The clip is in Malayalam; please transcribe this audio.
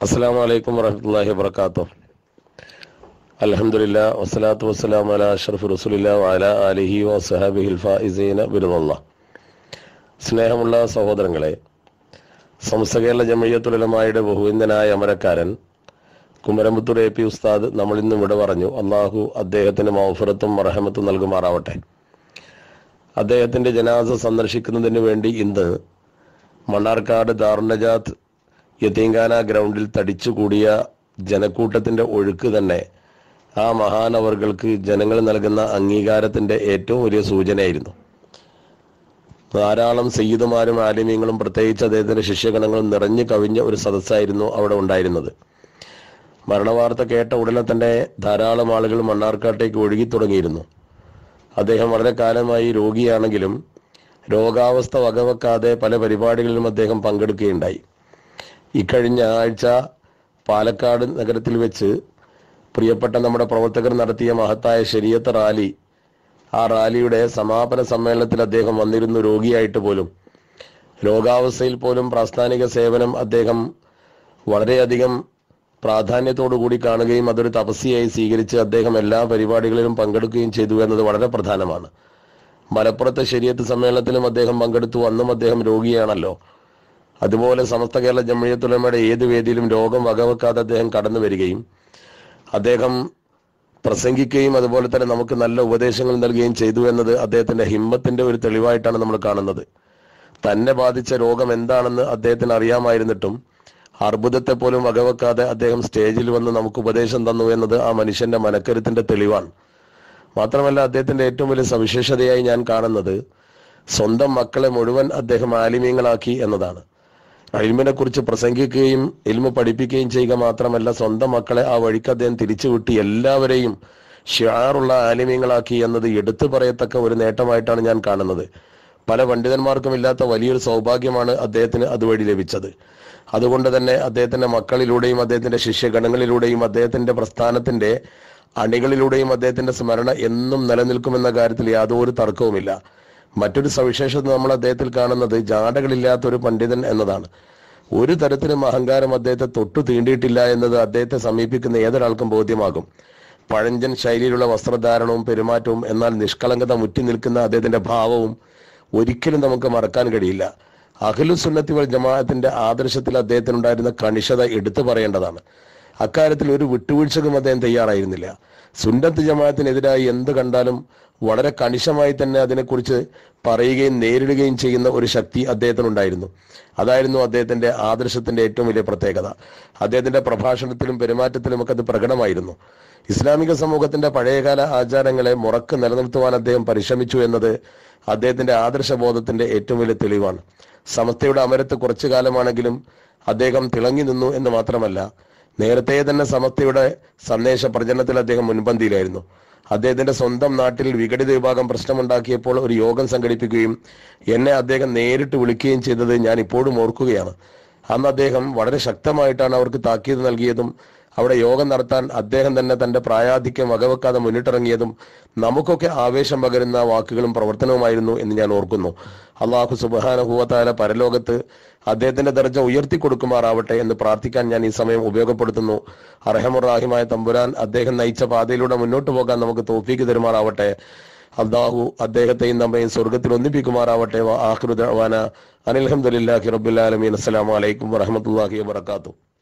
അസ്സാം വലൈക്കും വറഹമത്തല്ലാഹി വബർക്കാത്തു അലഹമുല്ല വസ്സലാത്തു വസ്സലാം അല അഷ്റഫ് റസുലില്ല വഅല അലിഹി വസഹാബിഹിൽ ഫായിസീന ബിരുദല്ല സ്നേഹമുള്ള സഹോദരങ്ങളെ സമസ്ത കേരള ജമയ്യത്തുലമായുടെ ബഹുവിന്ദനായ അമരക്കാരൻ കുമരമ്പത്തൂർ എ പി ഉസ്താദ് നമ്മൾ ഇന്നും ഇവിടെ പറഞ്ഞു അള്ളാഹു അദ്ദേഹത്തിന് മൗഫറത്തും മറഹമത്തും നൽകുമാറാവട്ടെ അദ്ദേഹത്തിന്റെ ജനാസ സന്ദർശിക്കുന്നതിന് വേണ്ടി ഇന്ന് മണ്ണാർക്കാട് ദാറുനജാത്ത് യത്തീങ്കാന ഗ്രൗണ്ടിൽ തടിച്ചുകൂടിയ ജനക്കൂട്ടത്തിന്റെ ഒഴുക്ക് തന്നെ ആ മഹാനവറുകൾക്ക് ജനങ്ങൾ നൽകുന്ന അംഗീകാരത്തിന്റെ ഏറ്റവും വലിയ സൂചനയായിരുന്നു ധാരാളം സയ്യിദുമാരും ആലിമ്യങ്ങളും പ്രത്യേകിച്ച് അദ്ദേഹത്തിന്റെ ശിഷ്യഗണങ്ങളും നിറഞ്ഞു കവിഞ്ഞ ഒരു സദസ്സായിരുന്നു അവിടെ ഉണ്ടായിരുന്നത് മരണവാർത്ത കേട്ട ഉടനെ തന്നെ ധാരാളം ആളുകൾ മണ്ണാർക്കാട്ടേക്ക് ഒഴുകി തുടങ്ങിയിരുന്നു അദ്ദേഹം വളരെ കാലമായി രോഗിയാണെങ്കിലും രോഗാവസ്ഥ വകവെക്കാതെ പല പരിപാടികളിലും അദ്ദേഹം പങ്കെടുക്കുകയുണ്ടായി ഇക്കഴിഞ്ഞ ആഴ്ച പാലക്കാട് നഗരത്തിൽ വെച്ച് പ്രിയപ്പെട്ട നമ്മുടെ പ്രവർത്തകർ നടത്തിയ മഹത്തായ ശരീരത്ത് റാലി ആ റാലിയുടെ സമാപന സമ്മേളനത്തിൽ അദ്ദേഹം വന്നിരുന്നു രോഗിയായിട്ട് പോലും രോഗാവസ്ഥയിൽ പോലും പ്രാസ്ഥാനിക സേവനം അദ്ദേഹം വളരെയധികം പ്രാധാന്യത്തോടു കൂടി കാണുകയും അതൊരു തപസ്യയായി സ്വീകരിച്ച് അദ്ദേഹം എല്ലാ പരിപാടികളിലും പങ്കെടുക്കുകയും ചെയ്തു എന്നത് വളരെ പ്രധാനമാണ് മലപ്പുറത്തെ ശരീരത്ത് സമ്മേളനത്തിലും അദ്ദേഹം പങ്കെടുത്തു അന്നും അദ്ദേഹം രോഗിയാണല്ലോ അതുപോലെ സമസ്ത കേരള ജമ്മിയത്തുലമയുടെ ഏത് വേദിയിലും രോഗം വകവെക്കാതെ അദ്ദേഹം കടന്നു വരികയും അദ്ദേഹം പ്രസംഗിക്കുകയും അതുപോലെ തന്നെ നമുക്ക് നല്ല ഉപദേശങ്ങൾ നൽകുകയും ചെയ്തു എന്നത് അദ്ദേഹത്തിന്റെ ഹിമ്മത്തിന്റെ ഒരു തെളിവായിട്ടാണ് നമ്മൾ കാണുന്നത് തന്നെ ബാധിച്ച രോഗം എന്താണെന്ന് അദ്ദേഹത്തിന് അറിയാമായിരുന്നിട്ടും അർബുദത്തെ പോലും വകവെക്കാതെ അദ്ദേഹം സ്റ്റേജിൽ വന്ന് നമുക്ക് ഉപദേശം തന്നു എന്നത് ആ മനുഷ്യന്റെ മനക്കരുത്തിന്റെ തെളിവാണ് മാത്രമല്ല അദ്ദേഹത്തിന്റെ ഏറ്റവും വലിയ സവിശേഷതയായി ഞാൻ കാണുന്നത് സ്വന്തം മക്കളെ മുഴുവൻ അദ്ദേഹം ആലിമ്യങ്ങളാക്കി എന്നതാണ് ഇൽമിനെ കുറിച്ച് പ്രസംഗിക്കുകയും ഇൽമ പഠിപ്പിക്കുകയും ചെയ്യുക മാത്രമല്ല സ്വന്തം മക്കളെ ആ വഴിക്ക് അദ്ദേഹം തിരിച്ചുവിട്ടി എല്ലാവരെയും ഷിയാറുള്ള ആലിമ്യങ്ങളാക്കി എന്നത് എടുത്തു പറയത്തക്ക ഒരു നേട്ടമായിട്ടാണ് ഞാൻ കാണുന്നത് പല പണ്ഡിതന്മാർക്കും ഇല്ലാത്ത വലിയൊരു സൗഭാഗ്യമാണ് അദ്ദേഹത്തിന് അതുവഴി ലഭിച്ചത് അതുകൊണ്ട് തന്നെ അദ്ദേഹത്തിന്റെ മക്കളിലൂടെയും അദ്ദേഹത്തിന്റെ ശിഷ്യഗണങ്ങളിലൂടെയും അദ്ദേഹത്തിന്റെ പ്രസ്ഥാനത്തിന്റെ അണികളിലൂടെയും അദ്ദേഹത്തിന്റെ സ്മരണ എന്നും നിലനിൽക്കുമെന്ന കാര്യത്തിൽ യാതൊരു തർക്കവുമില്ല മറ്റൊരു സവിശേഷത നമ്മൾ അദ്ദേഹത്തിൽ കാണുന്നത് ജാടകളില്ലാത്ത ഒരു പണ്ഡിതൻ എന്നതാണ് ഒരു തരത്തിലും അഹങ്കാരം അദ്ദേഹത്തെ തൊട്ടു തീണ്ടിയിട്ടില്ല എന്നത് അദ്ദേഹത്തെ സമീപിക്കുന്ന ഏതൊരാൾക്കും ബോധ്യമാകും പഴഞ്ചൻ ശൈലിയിലുള്ള വസ്ത്രധാരണവും പെരുമാറ്റവും എന്നാൽ നിഷ്കളങ്കത മുറ്റി നിൽക്കുന്ന അദ്ദേഹത്തിന്റെ ഭാവവും ഒരിക്കലും നമുക്ക് മറക്കാൻ കഴിയില്ല അഖിലു സുന്നത്തി വൽ ജമാഅത്തിന്റെ ആദർശത്തിൽ അദ്ദേഹത്തിനുണ്ടായിരുന്ന കണിശത എടുത്തു പറയേണ്ടതാണ് അക്കാര്യത്തിൽ ഒരു വിട്ടുവീഴ്ചക്കും അദ്ദേഹം തയ്യാറായിരുന്നില്ല സുന്നത്ത് ജമാഅത്തിനെതിരായി എന്ത് കണ്ടാലും വളരെ കണിശമായി തന്നെ അതിനെക്കുറിച്ച് പറയുകയും നേരിടുകയും ചെയ്യുന്ന ഒരു ശക്തി അദ്ദേഹത്തിനുണ്ടായിരുന്നു അതായിരുന്നു അദ്ദേഹത്തിന്റെ ആദർശത്തിന്റെ ഏറ്റവും വലിയ പ്രത്യേകത അദ്ദേഹത്തിന്റെ പ്രഭാഷണത്തിലും പെരുമാറ്റത്തിലും ഒക്കെ അത് പ്രകടമായിരുന്നു ഇസ്ലാമിക സമൂഹത്തിന്റെ പഴയകാല ആചാരങ്ങളെ മുറക്ക് നിലനിർത്തുവാൻ അദ്ദേഹം പരിശ്രമിച്ചു എന്നത് അദ്ദേഹത്തിന്റെ ആദർശബോധത്തിന്റെ ഏറ്റവും വലിയ തെളിവാണ് സമസ്തയുടെ അമരത്ത് കുറച്ചു കാലമാണെങ്കിലും അദ്ദേഹം തിളങ്ങി നിന്നു എന്ന് മാത്രമല്ല നേരത്തെ തന്നെ സമസ്തയുടെ സന്ദേശ പ്രചരണത്തിൽ അദ്ദേഹം മുൻപന്തിയിലായിരുന്നു അദ്ദേഹത്തിന്റെ സ്വന്തം നാട്ടിൽ വിഘടിത വിഭാഗം പ്രശ്നമുണ്ടാക്കിയപ്പോൾ ഒരു യോഗം സംഘടിപ്പിക്കുകയും എന്നെ അദ്ദേഹം നേരിട്ട് വിളിക്കുകയും ചെയ്തത് ഞാൻ ഇപ്പോഴും ഓർക്കുകയാണ് അന്ന് അദ്ദേഹം വളരെ ശക്തമായിട്ടാണ് അവർക്ക് താക്കീത് നൽകിയതും അവിടെ യോഗം നടത്താൻ അദ്ദേഹം തന്നെ തന്റെ പ്രായാധിക്യം വകവെക്കാതെ മുന്നിട്ടിറങ്ങിയതും നമുക്കൊക്കെ ആവേശം പകരുന്ന വാക്കുകളും പ്രവർത്തനവുമായിരുന്നു എന്ന് ഞാൻ ഓർക്കുന്നു അള്ളാഹു സുബാനഹുവത്താല പരലോകത്ത് അദ്ദേഹത്തിന്റെ ദർജ ഉയർത്തി കൊടുക്കുമാറാവട്ടെ എന്ന് പ്രാർത്ഥിക്കാൻ ഞാൻ ഈ സമയം ഉപയോഗപ്പെടുത്തുന്നു അർഹമുറാഹിമായ തമ്പുരാൻ അദ്ദേഹം നയിച്ച പാതയിലൂടെ മുന്നോട്ട് പോകാൻ നമുക്ക് തോഫീക്ക് തരുമാറാവട്ടെ അള്ളാഹു അദ്ദേഹത്തെയും നമ്മയും സ്വർഗത്തിൽ ഒന്നിപ്പിക്കുമാറാവട്ടെ ആഹ്റുദാന അനിൽഹമുല്ലാഹി റബുല്ലാലമീൻ അസ്സലാമലൈക്കും വറഹമത്തല്ലാഹി വാത്തു